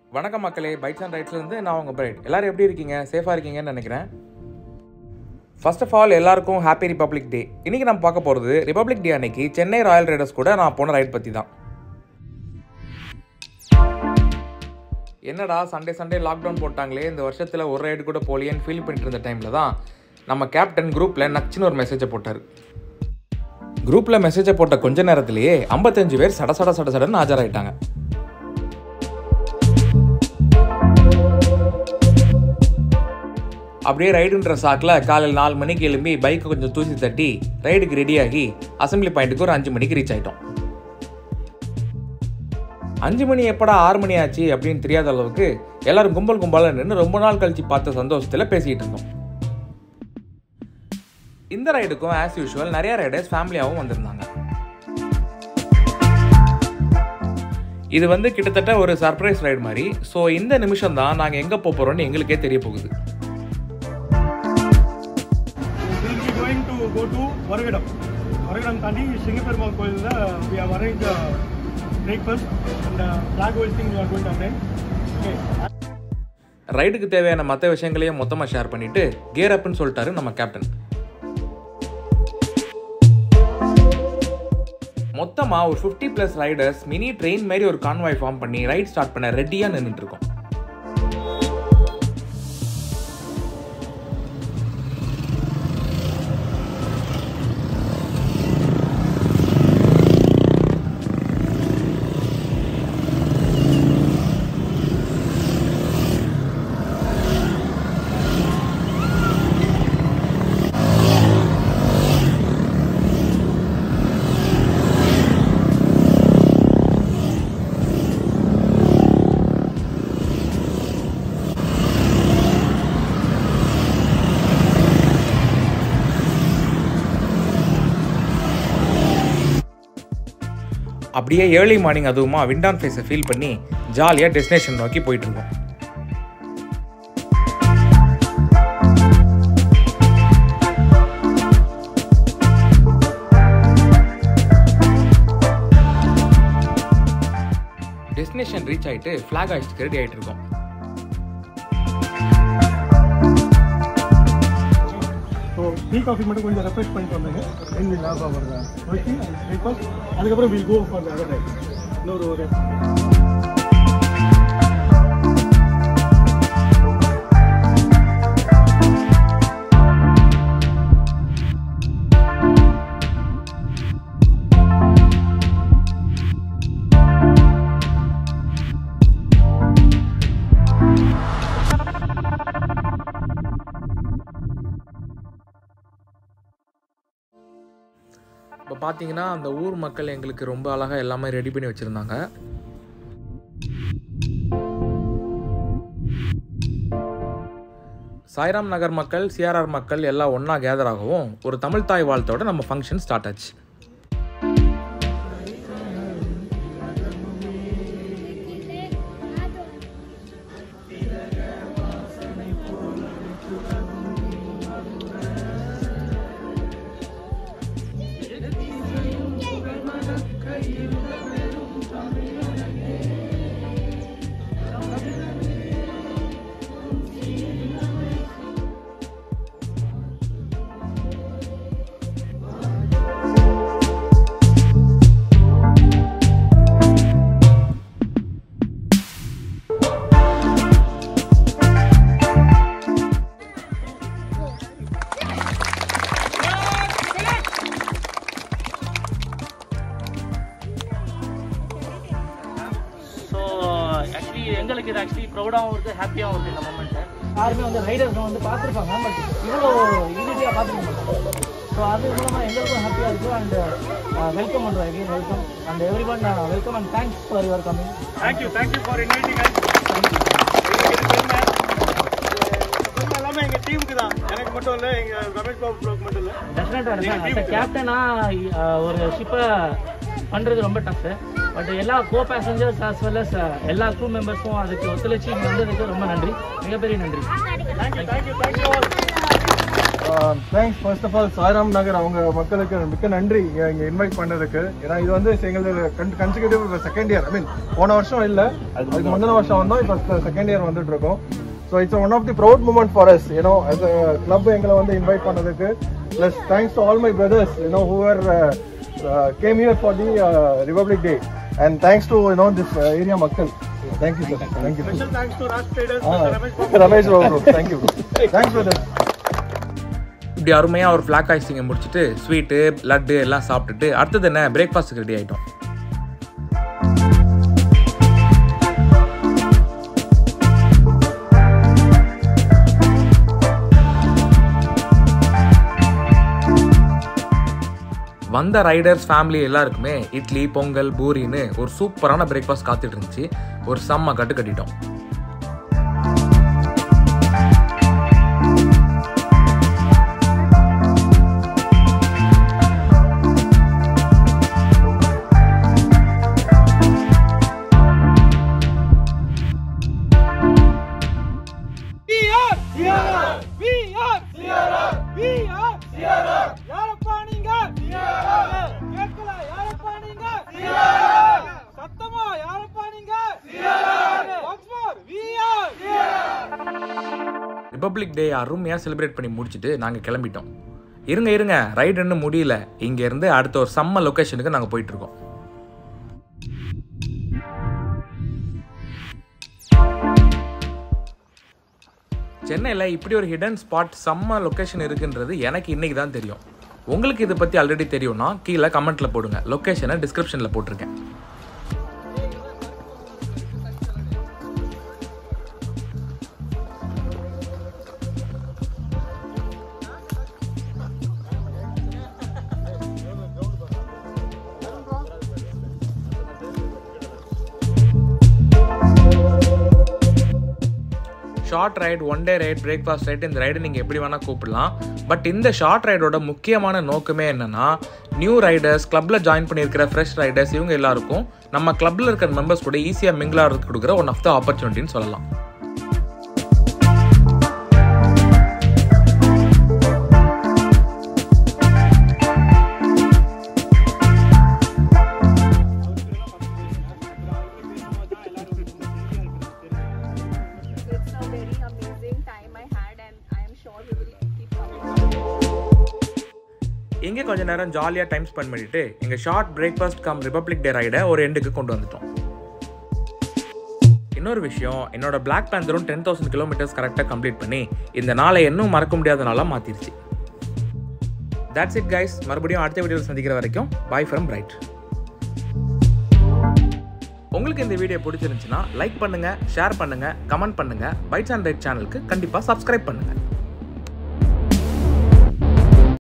வணக்கம் மக்களே bytes and ரைட்ஸ்லேருந்து நான் உங்கள் பிரைட் எல்லாரும் எப்படி இருக்கீங்க சேஃபாக இருக்கீங்கன்னு நினைக்கிறேன் ஃபர்ஸ்ட் ஆஃப் ஆல் எல்லாருக்கும் ஹாப்பி ரிபப்ளிக் டே இன்றைக்கி நம்ம பார்க்க போகிறது ரிபப்ளிக் டே அன்னைக்கு சென்னை ராயல் ரைடர்ஸ் கூட நான் போன ரைட் பற்றி தான் என்னடா சண்டே சண்டே லாக்டவுன் போட்டாங்களே இந்த வருஷத்தில் ஒரு ரைடு கூட போலியேன்னு ஃபீல் பண்ணிட்டு இருந்த டைமில் தான் நம்ம கேப்டன் குரூப்பில் நச்சுன்னு ஒரு மெசேஜை போட்டார் குரூப்பில் மெசேஜை போட்ட கொஞ்ச நேரத்திலேயே ஐம்பத்தஞ்சு பேர் சட சட சட சடன்னு ஆஜராயிட்டாங்க அப்படியே ரைடுன்ற சாக்கில் காலையில் நாலு மணிக்கு எழும்பி பைக்கை கொஞ்சம் தூசி தட்டி ரைடுக்கு ரெடியாகி அசம்பிளி பாயிண்ட்டுக்கு ஒரு அஞ்சு மணிக்கு ரீச் ஆயிட்டோம் அஞ்சு மணி எப்படா ஆறு மணி ஆச்சு அப்படின்னு தெரியாத அளவுக்கு எல்லாரும் கும்பல் கும்பலாக நின்று ரொம்ப நாள் கழிச்சு பார்த்த சந்தோஷத்தில் பேசிக்கிட்டு இருந்தோம் இந்த ரைடுக்கும் ஆஸ் யூஷுவல் நிறைய ரைடர்ஸ் ஃபேமிலியாகவும் வந்திருந்தாங்க இது வந்து கிட்டத்தட்ட ஒரு சர்ப்ரைஸ் ரைடு மாதிரி ஸோ இந்த நிமிஷம் தான் நாங்கள் எங்கே போக போகிறோம்னு எங்களுக்கே தெரிய போகுது we'll be going to go to வரகடம் வரகடம் தாண்டி சிங்கப்பெருமாள் கோயிலில் we have arranged uh, breakfast and uh, flag hoisting we are going to attend. Okay. ரைடுக்கு தேவையான மற்ற விஷயங்களையும் மொத்தமாக ஷேர் பண்ணிட்டு கேர் அப்னு சொல்லிட்டாரு நம்ம கேப்டன் மொத்தமாக ஒரு fifty plus riders mini train மாதிரி ஒரு கான்வாய் ஃபார்ம் பண்ணி ரைட் ஸ்டார்ட் பண்ண ரெடியாக நின்றுட்டு இருக்கோம் அப்படியே ஏர்லி மார்னிங் அதுவுமா விண்டான் ஃபேஸை ஃபீல் பண்ணி ஜாலியாக டெஸ்டினேஷன் நோக்கி போயிட்டு இருக்கோம் டெஸ்டினேஷன் ரீச் ஆயிட்டு ஃப்ளாக் ஆயிடுச்சு ரெடி ஆயிட்டு இருக்கோம் ஸோ டீ காஃபி மட்டும் கொஞ்சம் ரெஃப்ரெஷ் பண்ணிட்டு வந்தாங்க then will have our working breakfast அதுக்கப்புறம் will go for other ride இன்னொரு ஒரு இப்போ பார்த்தீங்கன்னா அந்த ஊர் மக்கள் எங்களுக்கு ரொம்ப அழகாக எல்லாமே ரெடி பண்ணி வச்சுருந்தாங்க சாய்ராம் நகர் மக்கள் சிஆர்ஆர் மக்கள் எல்லாம் ஒன்றா கேதர் ஆகவும் ஒரு தமிழ் தாய் வாழ்த்தோட நம்ம ஃபங்க்ஷன் ஸ்டார்ட் ஆச்சு ஸோ ஆக்சுவலி எங்களுக்கு இது ஆக்சுவலி ப்ரௌடாகவும் இருக்குது ஹாப்பியாகவும் இருக்குது இந்த மூமெண்ட்டு யாருமே வந்து ரைடர்ஸ் வந்து பார்த்துருப்பாங்க பட் இவ்வளோ ஈஸியாக பார்த்துக்க மாட்டாங்க ஸோ அது மூலமாக எங்களுக்கும் ஹாப்பியாக இருக்குது அண்ட் வெல்கம் பண்ணுறோம் again welcome and everyone welcome and thanks for your coming thank you thank you for inviting us எல்லாமே எங்கள் டீமுக்கு தான் எனக்கு மட்டும் இல்லை எங்கள் ரமேஷ் பாபு ப்ரோக்கு மட்டும் இல்லை டெஃபினட்டாக கேப்டனாக ஒரு ஷிப்பை பண்ணுறது ரொம்ப டஃப்பு பட் எல்லா co passengers as well as எல்லா க்ரூ மெம்பர்ஸும் அதுக்கு ஒத்துழைச்சி இங்கே வந்ததுக்கு ரொம்ப நன்றி மிகப்பெரிய நன்றி thank you thank you thank you all thanks first of all Sairam Nagar அவங்க மக்களுக்கு மிக்க நன்றி இங்கே இன்வைட் பண்ணதுக்கு ஏன்னா இது வந்து எங்களோட consecutive second year I mean போன வருஷம் இல்லை அதுக்கு முந்தின வருஷம் வந்தோம் இப்போ செகண்ட் இயர் வந்துட்டு இருக்கோம் so it's one of the proud moment for us you know as a club எங்களை வந்து இன்வைட் பண்ணதுக்கு plus thanks to all my brothers you know who are came here for the Republic Day and thanks to you know this area மக்கள் thank you sir thank you Special thanks to Raj Traders, Ah, Mr. Ramesh Babu. Ramesh Babu thank you thanks brother இப்படி அருமையாக ஒரு flag ஐசிங்கை முடிச்சுட்டு sweet laddu எல்லாம் சாப்பிட்டுட்டு அடுத்தது என்ன பிரேக்ஃபாஸ்ட்டுக்கு ரெடி ஆகிட்டோம் வந்த ரைடர்ஸ் ஃபேமிலி எல்லாருக்குமே இட்லி பொங்கல் பூரின்னு ஒரு சூப்பரான பிரேக்ஃபாஸ்ட் காத்துட்டு இருந்துச்சு ஒரு செம்ம கட்டு கட்டிட்டோம் ரிபப்ளிக் டே அருமையாக செலிப்ரேட் பண்ணி முடிச்சுட்டு நாங்கள் கிளம்பிட்டோம் இருங்க இருங்க ரைடு இன்னும் முடியல இங்கேருந்து அடுத்த ஒரு செம்ம லொக்கேஷனுக்கு நாங்கள் போயிட்டுருக்கோம் சென்னையில் இப்படி ஒரு ஹிடன் ஸ்பாட் செம்ம லொக்கேஷன் இருக்குன்றது எனக்கு இன்னைக்கு தான் தெரியும் உங்களுக்கு இதை பற்றி ஆல்ரெடி தெரியும்னா கீழே கமெண்ட்டில் போடுங்க லொக்கேஷனை டிஸ்கிரிப்ஷனில் போட்டிருக்கேன் short ride one day ride breakfast ride இந்த ரைடு நீங்கள் எப்படி வேணால் கூப்பிடலாம் பட் இந்த ஷார்ட் ரைடோட முக்கியமான நோக்கமே என்னன்னா நியூ ரைடர்ஸ் கிளப்பில் ஜாயின் பண்ணியிருக்கிற ஃப்ரெஷ் ரைடர்ஸ் இவங்க எல்லாருக்கும் நம்ம கிளப்பில் இருக்கிற மெம்பர்ஸ் கூட ஈஸியாக மிங்கிளாகிறதுக்கு கொடுக்குற ஒன் ஆஃப் த ஆப்பர்ச்சுனிட்டின்னு சொல்லலாம் It's a very amazing time I had, and I am sure we will keep coming. இங்கே கொஞ்ச நேரம் ஜாலியாக டைம் ஸ்பெண்ட் பண்ணிட்டு எங்கள் short breakfast cum Republic Day ரைடை ஒரு எண்டுக்கு கொண்டு வந்துட்டோம் இன்னொரு விஷயம் என்னோட பிளாக் பேந்தரும் டென் தௌசண்ட் கிலோமீட்டர்ஸ் கரெக்டாக கம்ப்ளீட் பண்ணி இந்த நாளை இன்னும் மறக்க முடியாத நாளாக மாற்றிருச்சு That's இட் கைஸ் மறுபடியும் அடுத்த வீடியோவில் சந்திக்கிற வரைக்கும் பாய் ஃப்ரம் பிரைட் உங்களுக்கு இந்த வீடியோ பிடிச்சிருந்துச்சுன்னா லைக் பண்ணுங்க ஷேர் பண்ணுங்க கமெண்ட் பண்ணுங்க பைட்ஸ் அண்ட் ரைட் சேனலுக்கு கண்டிப்பாக சப்ஸ்கிரைப் பண்ணுங்க